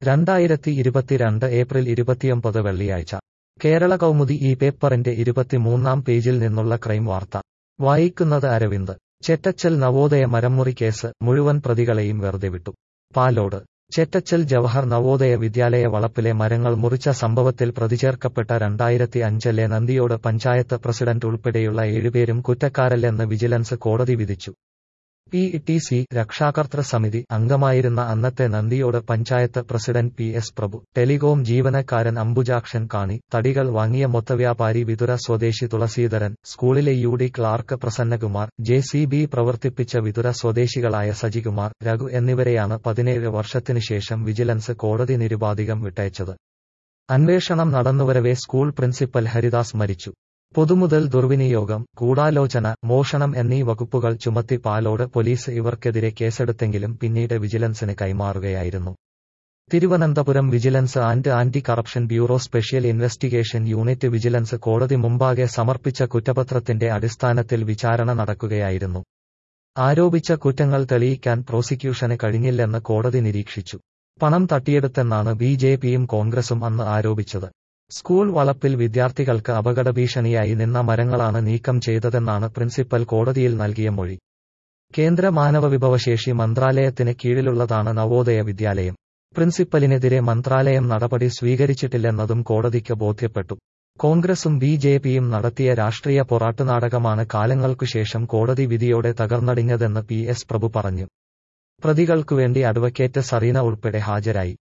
രണ്ടായിരത്തി ഇരുപത്തിരണ്ട് ഏപ്രിൽ ഇരുപത്തിയൊമ്പത് വെള്ളിയാഴ്ച കേരള കൗമുദി ഈ പേപ്പറിന്റെ ഇരുപത്തിമൂന്നാം പേജിൽ നിന്നുള്ള ക്രൈം വാർത്ത വായിക്കുന്നത് അരവിന്ദ് ചെറ്റച്ചൽ നവോദയ മരംമുറി കേസ് മുഴുവൻ പ്രതികളെയും വെറുതെ വിട്ടു പാലോട് ചെറ്റച്ചൽ ജവഹർ നവോദയ വിദ്യാലയ വളപ്പിലെ മരങ്ങൾ മുറിച്ച സംഭവത്തിൽ പ്രതിചേർക്കപ്പെട്ട രണ്ടായിരത്തി അഞ്ചിലെ നന്ദിയോട് പഞ്ചായത്ത് പ്രസിഡന്റ് ഉൾപ്പെടെയുള്ള ഏഴുപേരും കുറ്റക്കാരല്ലെന്ന് വിജിലൻസ് കോടതി വിധിച്ചു പി ടി സി രക്ഷാകർതൃ സമിതി അംഗമായിരുന്ന അന്നത്തെ Nanniyode panchayat president P S Prabhu telecom ജീവനക്കാരൻ അംബുജാക്ഷൻ കാണി തടികൾ വാങ്ങിയ മൊത്തവ്യാപാരി വിതുര സ്വദേശി തുളസീധരൻ സ്കൂളിലെ U D clerk Prasannakumar J C B പ്രവർത്തിപ്പിച്ച വിതുര സ്വദേശികളായ സജികുമാർ രഘു എന്നിവരെയാണ് പതിനേഴ് വർഷത്തിനുശേഷം വിജിലൻസ് കോടതി നിരുപാധികം വിട്ടയച്ചത് അന്വേഷണം നടന്നുവരവെ സ്കൂൾ പ്രിൻസിപ്പൽ ഹരിദാസ് മരിച്ചു പൊതുമുതൽ ദുർവിനിയോഗം ഗൂഢാലോചന മോഷണം എന്നീ വകുപ്പുകൾ ചുമത്തി പാലോട് പോലീസ് ഇവർക്കെതിരെ കേസെടുത്തെങ്കിലും പിന്നീട് വിജിലൻസിന് കൈമാറുകയായിരുന്നു Thiruvananthapuram vigilance and anti corruption bureau special investigation unit vigilance കോടതി മുമ്പാകെ സമർപ്പിച്ച കുറ്റപത്രത്തിന്റെ അടിസ്ഥാനത്തിൽ വിചാരണ നടക്കുകയായിരുന്നു ആരോപിച്ച കുറ്റങ്ങൾ തെളിയിക്കാൻ പ്രോസിക്യൂഷന് കഴിഞ്ഞില്ലെന്ന് കോടതി നിരീക്ഷിച്ചു പണം തട്ടിയെടുത്തെന്നാണ് ബി ജെ പിയും കോൺഗ്രസും അന്ന് ആരോപിച്ചത് സ്കൂൾ വളപ്പിൽ വിദ്യാർത്ഥികൾക്ക് അപകടഭീഷണിയായി നിന്ന മരങ്ങളാണ് നീക്കം ചെയ്തതെന്നാണ് പ്രിൻസിപ്പൽ കോടതിയിൽ നൽകിയ മൊഴി കേന്ദ്ര മാനവവിഭവശേഷി മന്ത്രാലയത്തിന് കീഴിലുള്ളതാണ് നവോദയ വിദ്യാലയം പ്രിൻസിപ്പലിനെതിരെ മന്ത്രാലയം നടപടി സ്വീകരിച്ചിട്ടില്ലെന്നതും കോടതിക്ക് ബോധ്യപ്പെട്ടു കോൺഗ്രസും ബി ജെ പിയും നടത്തിയ രാഷ്ട്രീയ പോരാട്ടനാടകമാണ് കാലങ്ങൾക്കുശേഷം കോടതി വിധിയോടെ തകർന്നടിഞ്ഞതെന്ന് പി എസ് പ്രഭു പറഞ്ഞു പ്രതികൾക്കുവേണ്ടി അഡ്വക്കേറ്റ് സറീന ഉൾപ്പെടെ ഹാജരായി